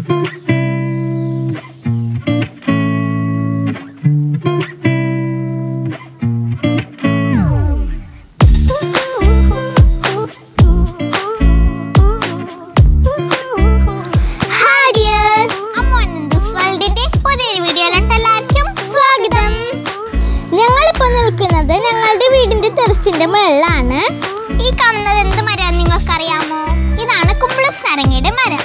hi dears അമ്മോനന്ദസ് വേൾഡിന്റെ പുതിയൊരു വീഡിയോയിലോട്ട് എല്ലാവർക്കും സ്വാഗതം ഞങ്ങളിപ്പോൾ നിൽക്കുന്നത് ഞങ്ങളുടെ വീടിന്റെ ടെറസിന്റെ മുകളിലാണ് ഈ കാണുന്നത് എന്ത് മരം നിങ്ങൾക്കറിയാമോ ഇതാണ് കുമ്പളസ് നാരങ്ങയുടെ മരം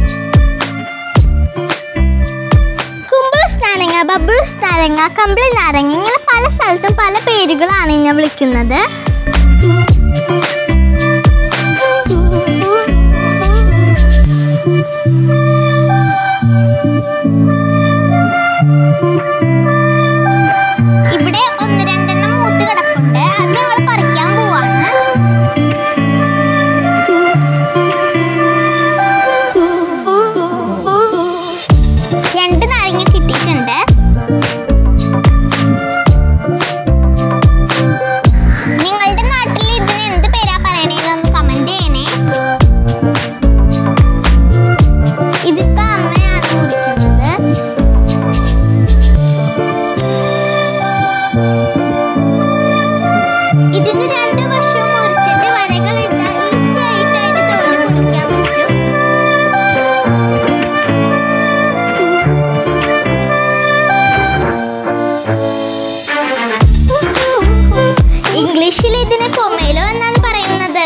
കുമ്പളസ് നാരങ്ങ ബബിൾസ് നാരങ്ങ കമ്പിളി നാരങ്ങ ഇങ്ങനെ പല സ്ഥലത്തും പല പേരുകളാണ് ഞാൻ വിളിക്കുന്നത് ഇവിടെ ഒന്ന് രണ്ടെണ്ണം മൂത്ത് കിടപ്പുണ്ട് അത് ഞങ്ങൾ പറിക്കാൻ പോവാണ് രണ്ട് നാരങ്ങ കിട്ടിയിട്ടുണ്ട് നിങ്ങളുടെ നാട്ടിൽ ഇതിന് എന്ത് പേരാ പറയണേന്നൊന്ന് കമന്റ് ചെയ്യണേ ഇതിപ്പോ അമ്മയാണ് കുടിക്കുന്നത് ഇതിന് രണ്ട് വർഷവും മുറിച്ചിട്ട് വരകൾ ഇട്ടാൽ ഈസി ആയിട്ട് അതിന്റെ തോല് കുടിക്കാൻ പറ്റും ഇംഗ്ലീഷിൽ ഇതിന് കൊമേലോ എന്നാണ് പറയുന്നത്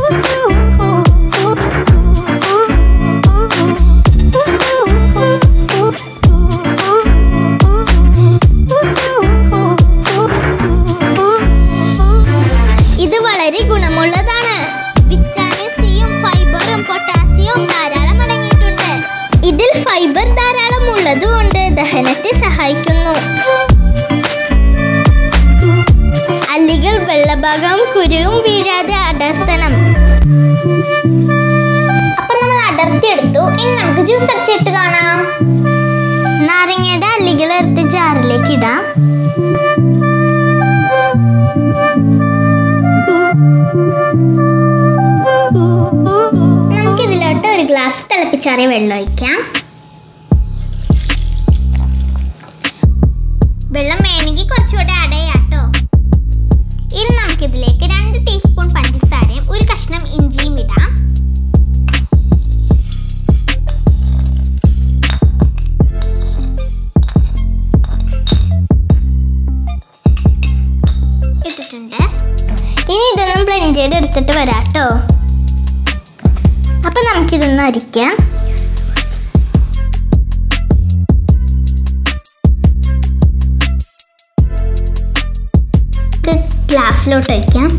ഇത് വളരെ ഗുണമുള്ളതാണ് വിറ്റാമിൻ സിയും ഫൈബറും പൊട്ടാസ്യവും ധാരാളം അടങ്ങിയിട്ടുണ്ട് ഇതിൽ ഫൈബർ ധാരാളം ഉള്ളതുകൊണ്ട് ദഹനത്തെ സഹായിക്കുന്നു അല്ലികൾ വെള്ളഭാഗം കുരുവും വീഴാതെ അടർത്തണം അപ്പൊ നമ്മൾ അടർത്തിയെടുത്തു ഇനി നമുക്ക് ജ്യൂസ് അടിച്ചിട്ട് കാണാം നാരങ്ങയുടെ അല്ലികൾ എടുത്ത് ജാറിലേക്ക് ഇടാം നമുക്ക് ഇതിലോട്ട് ഒരു ഗ്ലാസ് തിളപ്പിച്ചാറിയ വെള്ളം ഒഴിക്കാം വെള്ളം വേണമെങ്കിൽ കുറച്ചുകൂടെ ആഡ് ചെയ്യാട്ടോ ഇനി നമുക്കിതിലേക്ക് രണ്ട് ടീസ്പൂൺ പഞ്ചസാരയും ഒരു കഷ്ണം ഇഞ്ചിയും ഇടാം ഇട്ടിട്ടുണ്ട് ഇനി ഇതൊന്നും ബ്ലെൻഡ് ചെയ്ത് എടുത്തിട്ട് വരാട്ടോ അപ്പൊ നമുക്കിതൊന്ന് അരിക്കാം ഇത് ഗ്ലാസ്സിലോട്ട് വയ്ക്കാം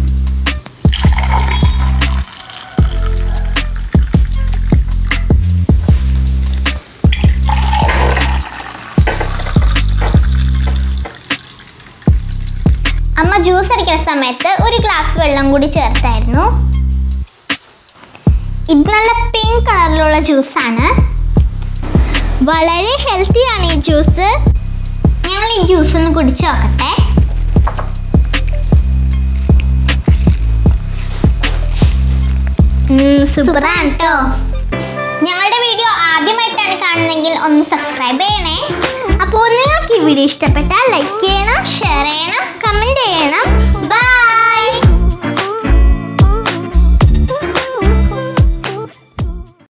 അമ്മ ജ്യൂസ് അടിക്കുന്ന സമയത്ത് ഒരു ഗ്ലാസ് വെള്ളം കൂടി ചേർത്തായിരുന്നു ഇത് നല്ല പിങ്ക് കളറിലുള്ള ജ്യൂസാണ് വളരെ ഹെൽത്തിയാണ് ഈ ജ്യൂസ് ഞങ്ങൾ ഈ ജ്യൂസ് ഒന്ന് കുടിച്ചു നോക്കട്ടെ സൂപ്പറാണ് കേട്ടോ ഞങ്ങളുടെ വീഡിയോ ആദ്യമായിട്ടാണ് കാണുന്നതെങ്കിൽ ഒന്ന് സബ്സ്ക്രൈബ് ചെയ്യണേ അപ്പോൾ നിങ്ങൾക്ക് ഈ വീഡിയോ ഇഷ്ടപ്പെട്ടാൽ ലൈക്ക് ചെയ്യണം ഷെയർ ചെയ്യണം കമൻറ്റ് ചെയ്യണം ബൈ